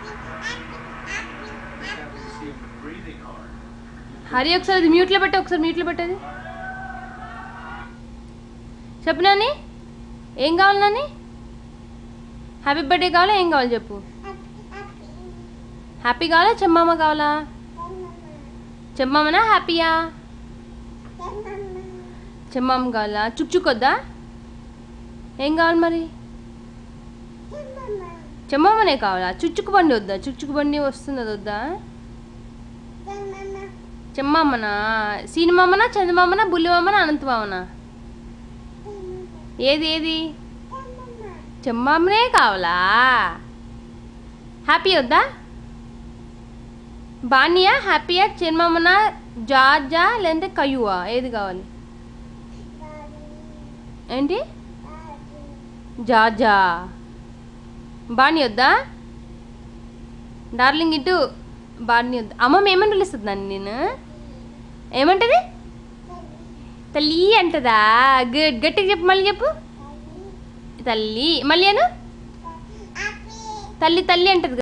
హరి ఒకసారి అది మ్యూట్లో పెట్టు ఒకసారి మ్యూట్లో పెట్టేది చెప్పు నాని ఏం కావాలి నాని హ్యాపీ బర్త్డే కావాలా ఏం కావాలి చెప్పు హ్యాపీ కావాలా చెమ్మామ కావాలా చెమ్మామనా హ్యాపీయా చెమ్మామ కావాలా చుక్ చుక్ వద్దా ఏం కావాలి మరి చెమ్మామనే కావాలా చుచ్చుకు బండి వద్దా చుచ్చుకు బండి వస్తుంది అది వద్దా చెమ్మామనా సీనిమామనా చందమామనా బుల్లిమామనా అనంతమామనా ఏది ఏది చెమ్మామనే కావాలా హ్యాపీ వద్దా బానియా హ్యాపీయా చెమ్మామనా జాజా లేదంటే కయ్యువా ఏది కావాలి ఏంటి జాజా బాణి వద్దా డార్లింగ్ ఇటు బాణి వద్దా అమ్మమ్మ ఏమని పిలుస్తుంది నన్ను నేను ఏమంటది తల్లి అంటదా గుడ్ గట్టిగా చెప్పు మళ్ళీ చెప్పు తల్లి మళ్ళీ అను తల్లి తల్లి అంటది